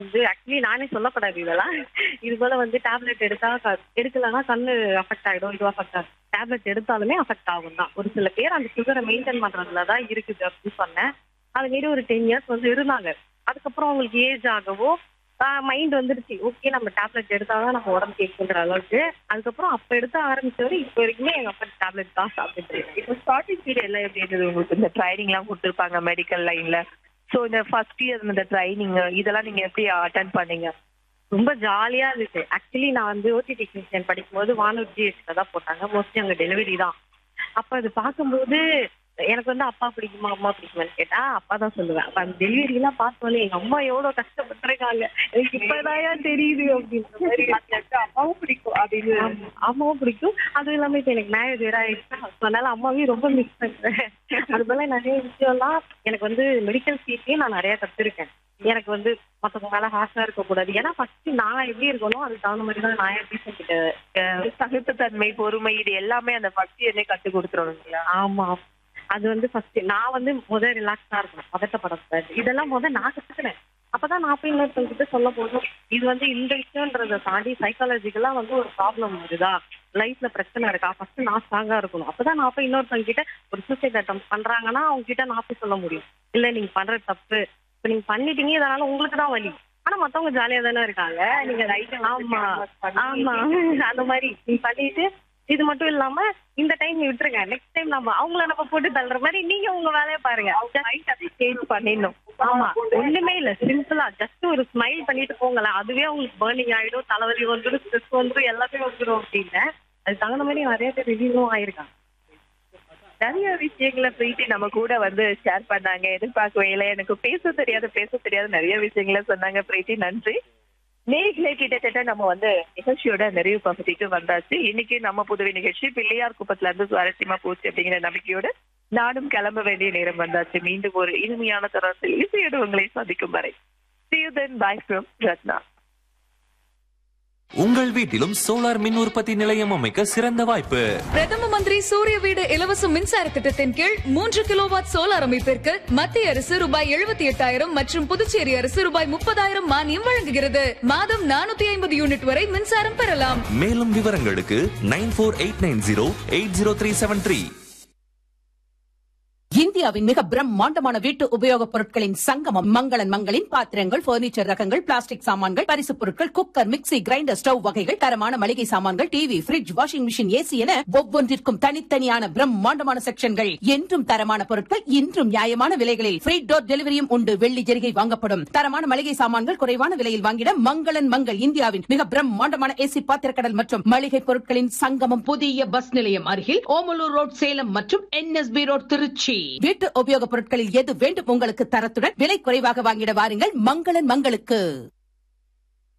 வந்து ஆக்சுவலி நானே சொல்லக்கூடாது இதெல்லாம் இது போல வந்து டேப்லெட் எடுத்தா க- எடுக்கலைன்னா கண்ணு அஃபெக்ட் ஆகிடும் இது அஃபெக்ட் ஆகும் டேப்லெட் எடுத்தாலுமே அஃபெக்ட் ஆகும் தான் ஒரு சில பேர் அந்த சுகரை மெயின்டைன் பண்றதுல தான் இருக்குது அப்படின்னு சொன்னேன் அது மாரி ஒரு டென் இயர்ஸ் வந்து இருந்தாங்க அதுக்கப்புறம் அவங்களுக்கு ஏஜ் ஆகவோ மைண்ட் வந்துருச்சு ஓகே நம்ம டேப்லெட் எடுத்தாதான் நம்ம உடம்பு கேட்குன்ற அளவுக்கு அதுக்கப்புறம் அப்ப எடுத்த ஆரம்பிச்சவரை இப்போ வரைக்குமே எங்க அப்பா டேப்லெட் தான் சாப்பிட்டுட்டு இருக்கேன். இப்போ ஸ்டார்டிங் பீரியட் எல்லாம் எப்படி இருந்தது உங்களுக்கு இந்த ட்ரைனிங் எல்லாம் கொடுத்துருப்பாங்க மெடிக்கல் லைன்ல சோ இந்த ஃபர்ஸ்ட் இயர் இந்த ட்ரைனிங் இதெல்லாம் நீங்க எப்படி அட்டன் பண்ணீங்க ரொம்ப ஜாலியா இருந்துச்சு ஆக்சுவலி நான் வந்து ஓடி டெக்னீஷியன் படிக்கும்போது வானூர் ஜிஹெச்ல தான் போட்டாங்க மோஸ்ட்லி அங்க டெலிவரி தான் அப்ப அது பார்க்கும்போது எனக்கு வந்து அப்பா பிடிக்குமா அம்மா பிடிக்குமான்னு கேட்டா அப்பா தான் சொல்லுவேன் அப்ப அந்த டெலிவரி எல்லாம் பார்த்தோன்னே எங்க அம்மா எவ்வளவு கஷ்டப்பட்டிருக்காங்க எனக்கு இப்பதான் தெரியுது அப்படின்ற மாதிரி அம்மாவும் பிடிக்கும் அப்படின்னு ஆமா, அம்மாவும் பிடிக்கும் அதுவும் இல்லாம இப்ப எனக்கு மேரேஜ் வேற ஆயிடுச்சு அதனால அம்மாவையும் ரொம்ப மிஸ் பண்றேன் அது போல நிறைய விஷயம்லாம் எனக்கு வந்து மெடிக்கல் சீட்லயும் நான் நிறைய கத்துருக்கேன் எனக்கு வந்து மத்தவங்க மேல ஹாஷா இருக்க கூடாது ஏன்னா ஃபர்ஸ்ட் நான் எப்படி இருக்கணும் அதுக்கு தகுந்த மாதிரி தான் நான் டீச்சர் கிட்ட அஹ், சகிப்புத்தன்மை பொறுமை இது எல்லாமே அந்த ஃபர்ஸ்ட் இயர்லயே கத்து கொடுத்துருவோம் இல்லையா ஆமா அது வந்து ஃபர்ஸ்ட் நான் வந்து முதல் ரிலாக்ஸா இருக்கணும் பதட்டப்படக்கூடாது இதெல்லாம் முதல் நான் கத்துக்கிறேன் அப்பதான் நான் போய் இன்னொருத்தவங்க கிட்ட சொல்ல போதும் இது வந்து இந்த விஷயம்ன்றதை தாண்டி சைக்காலஜிக்கலா வந்து ஒரு ப்ராப்ளம் வருதா லைஃப்ல பிரச்சனை இருக்கா ஃபர்ஸ்ட் நான் ஸ்ட்ராங்கா இருக்கணும் அப்பதான் நான் போய் இன்னொருத்தவங்க கிட்ட ஒரு சூசைட் அட்டம் பண்றாங்கன்னா அவங்க கிட்ட நான் போய் சொல்ல முடியும் இல்ல நீங்க பண்றது தப்பு இப்ப நீங்க பண்ணிட்டீங்க இதனால உங்களுக்கு தான் வலி ஆனா மத்தவங்க ஜாலியா தானே இருக்காங்க நீங்க ரைட் ஆமா ஆமா அந்த மாதிரி நீங்க பண்ணிட்டு இது மட்டும் இல்லாம இந்த டைம் விட்டுருங்க நெக்ஸ்ட் டைம் நம்ம அவங்கள நம்ம போட்டு தள்ளுற மாதிரி நீங்க உங்க வேலையை பாருங்க சேஞ்ச் பண்ணிடணும் ஆமா ஒண்ணுமே இல்ல சிம்பிளா ஜஸ்ட் ஒரு ஸ்மைல் பண்ணிட்டு போங்களேன் அதுவே உங்களுக்கு பர்னிங் ஆயிடும் தலைவலி வந்துடும் ஸ்ட்ரெஸ் வந்துடும் எல்லாமே வந்துடும் அப்படின்னு அதுக்கு தகுந்த மாதிரி நிறைய பேர் ரிலீவும் ஆயிருக்காங்க நிறைய விஷயங்களை பிரீத்தி நம்ம கூட வந்து ஷேர் பண்ணாங்க எதிர்பார்க்கவே இல்லை எனக்கு பேச தெரியாது பேச தெரியாத நிறைய விஷயங்களை சொன்னாங்க பிரீத்தி நன்றி நேர்களே கிட்டத்தட்ட நம்ம வந்து நிகழ்ச்சியோட நிறைவு பகுதிக்கு வந்தாச்சு இன்னைக்கு நம்ம புதுவை நிகழ்ச்சி பிள்ளையார் குப்பத்துல இருந்து சுவாரஸ்யமா போச்சு அப்படிங்கிற நம்பிக்கையோட நானும் கிளம்ப வேண்டிய நேரம் வந்தாச்சு மீண்டும் ஒரு இனிமையான தரத்தில் இசையோடு உங்களை சந்திக்கும் வரை See you then. Bye from Ratna உங்கள் வீட்டிலும் சோலார் மின் உற்பத்தி நிலையம் அமைக்க சிறந்த வாய்ப்பு பிரதம மந்திரி சூரிய வீடு இலவச மின்சார திட்டத்தின் கீழ் மூன்று கிலோவாட் சோலார் அமைப்பிற்கு மத்திய அரசு ரூபாய் எழுபத்தி எட்டாயிரம் மற்றும் புதுச்சேரி அரசு ரூபாய் முப்பதாயிரம் மானியம் வழங்குகிறது மாதம் நானூத்தி ஐம்பது யூனிட் வரை மின்சாரம் பெறலாம் மேலும் விவரங்களுக்கு nine four eight nine zero eight zero three seven three இந்தியாவின் மிக பிரம்மாண்டமான வீட்டு உபயோகப் பொருட்களின் சங்கமம் மங்களன் மங்களின் பாத்திரங்கள் பர்னிச்சர் ரகங்கள் பிளாஸ்டிக் சாமான்கள் பரிசுப் பொருட்கள் குக்கர் மிக்ஸி கிரைண்டர் ஸ்டவ் வகைகள் தரமான மளிகை சாமான்கள் TV fridge washing machine AC என ஒவ்வொன்றிற்கும் தனித்தனியான பிரம்மாண்டமான செக்ஷன்கள் என்றும் தரமான பொருட்கள் இன்றும் நியாயமான விலைகளில் ஃப்ரீ டோர் டெலிவரியும் உண்டு வெள்ளி ஜெரிகை வாங்கப்படும் தரமான மளிகை சாமான்கள் குறைவான விலையில் வாங்கிட மங்களன் மங்கள் இந்தியாவின் மிக பிரம்மாண்டமான ஏசி பாத்திரக்கடல் மற்றும் மளிகை பொருட்களின் சங்கமம் புதிய பஸ் நிலையம் அருகில் ஓமலூர் ரோட் சேலம் மற்றும் என்எஸ்பி ரோட் திருச்சி வீட்டு உபயோகப் பொருட்களில் எது வேண்டும் உங்களுக்கு தரத்துடன் விலை குறைவாக வாங்கிட வாருங்கள் மங்களன் மங்களுக்கு